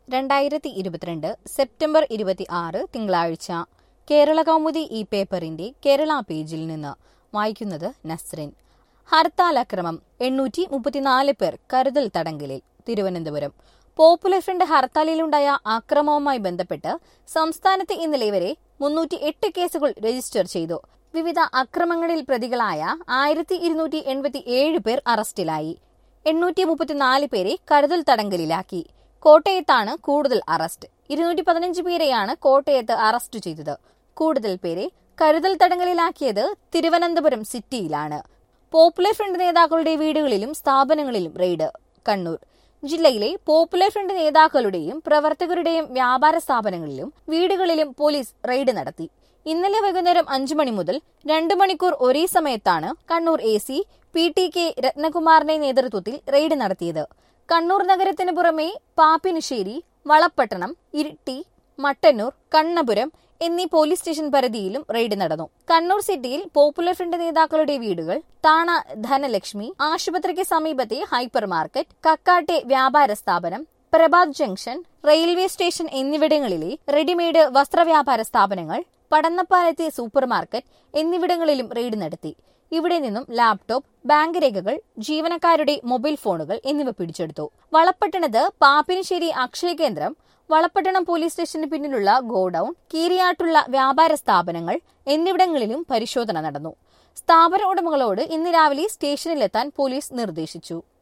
രണ്ടായിരത്തി ഇരുപത്തിരണ്ട് സെപ്റ്റംബർ ഇരുപത്തി ആറ് തിങ്കളാഴ്ച കേരള കൗമുദി ഈ പേപ്പറിന്റെ കേരള പേജിൽ നിന്ന് വായിക്കുന്നത് നസ്രിൻ ഹർത്താൽ അക്രമം എണ്ണൂറ്റി മുപ്പത്തിനാല് പേർ കരുതൽ തടങ്കലിൽ തിരുവനന്തപുരം പോപ്പുലർ ഫ്രണ്ട് ഹർത്താലിലുണ്ടായ ആക്രമവുമായി ബന്ധപ്പെട്ട് സംസ്ഥാനത്ത് ഇന്നലെ വരെ മുന്നൂറ്റി എട്ട് കേസുകൾ രജിസ്റ്റർ ചെയ്തു വിവിധ അക്രമങ്ങളിൽ പ്രതികളായ ആയിരത്തി ഇരുന്നൂറ്റി എൺപത്തി ഏഴ് പേർ അറസ്റ്റിലായി എണ്ണൂറ്റി മുപ്പത്തിനാല് പേരെ കരുതൽ തടങ്കലിലാക്കി കോട്ടയത്താണ് കൂടുതൽ അറസ്റ്റ് ഇരുന്നൂറ്റി പതിനഞ്ച് പേരെയാണ് കോട്ടയത്ത് അറസ്റ്റ് ചെയ്തത് കൂടുതൽ പേരെ കരുതൽ തടങ്കലിലാക്കിയത് തിരുവനന്തപുരം സിറ്റിയിലാണ് പോപ്പുലർ ഫ്രണ്ട് നേതാക്കളുടെ വീടുകളിലും സ്ഥാപനങ്ങളിലും റെയ്ഡ് കണ്ണൂർ ജില്ലയിലെ പോപ്പുലർ ഫ്രണ്ട് നേതാക്കളുടെയും പ്രവർത്തകരുടെയും വ്യാപാര സ്ഥാപനങ്ങളിലും വീടുകളിലും പോലീസ് റെയ്ഡ് നടത്തി ഇന്നലെ വൈകുന്നേരം അഞ്ചു മണി മുതൽ രണ്ടു മണിക്കൂർ ഒരേ സമയത്താണ് Kannur A C P T K രത്നകുമാറിന്റെ നേതൃത്വത്തിൽ റെയ്ഡ് നടത്തിയത് കണ്ണൂർ നഗരത്തിന് പുറമെ പാപ്പിനിശ്ശേരി വളപ്പട്ടണം ഇരിട്ടി മട്ടന്നൂർ കണ്ണപുരം എന്നീ പോലീസ് സ്റ്റേഷൻ പരിധിയിലും റെയ്ഡ് നടന്നു കണ്ണൂർ സിറ്റിയിൽ പോപ്പുലർ ഫ്രണ്ട് നേതാക്കളുടെ വീടുകൾ താണ ധനലക്ഷ്മി ആശുപത്രിക്ക് സമീപത്തെ ഹൈപ്പർ മാർക്കറ്റ് കക്കാട്ടെ വ്യാപാര സ്ഥാപനം Prabhat junction railway station readymade റെഡിമെയ്ഡ് വസ്ത്രവ്യാപാര സ്ഥാപനങ്ങൾ പടന്നപ്പാലത്തെ സൂപ്പർ മാർക്കറ്റ് എന്നിവിടങ്ങളിലും റെയ്ഡ് നടത്തി ഇവിടെ നിന്നും ലാപ്ടോപ്പ് ബാങ്ക് രേഖകൾ ജീവനക്കാരുടെ മൊബൈൽ ഫോണുകൾ എന്നിവ പിടിച്ചെടുത്തു വളപ്പട്ടണത്ത് പാപ്പിനിശ്ശേരി അക്ഷയ കേന്ദ്രം വളപ്പട്ടണം പോലീസ് സ്റ്റേഷന് പിന്നിലുള്ള ഗോഡൌൺ കീരിയാട്ടുള്ള വ്യാപാര സ്ഥാപനങ്ങൾ എന്നിവിടങ്ങളിലും പരിശോധന നടന്നു സ്ഥാപന ഉടമകളോട് ഇന്ന് രാവിലെ സ്റ്റേഷനിലെത്താൻ പോലീസ് നിർദ്ദേശിച്ചു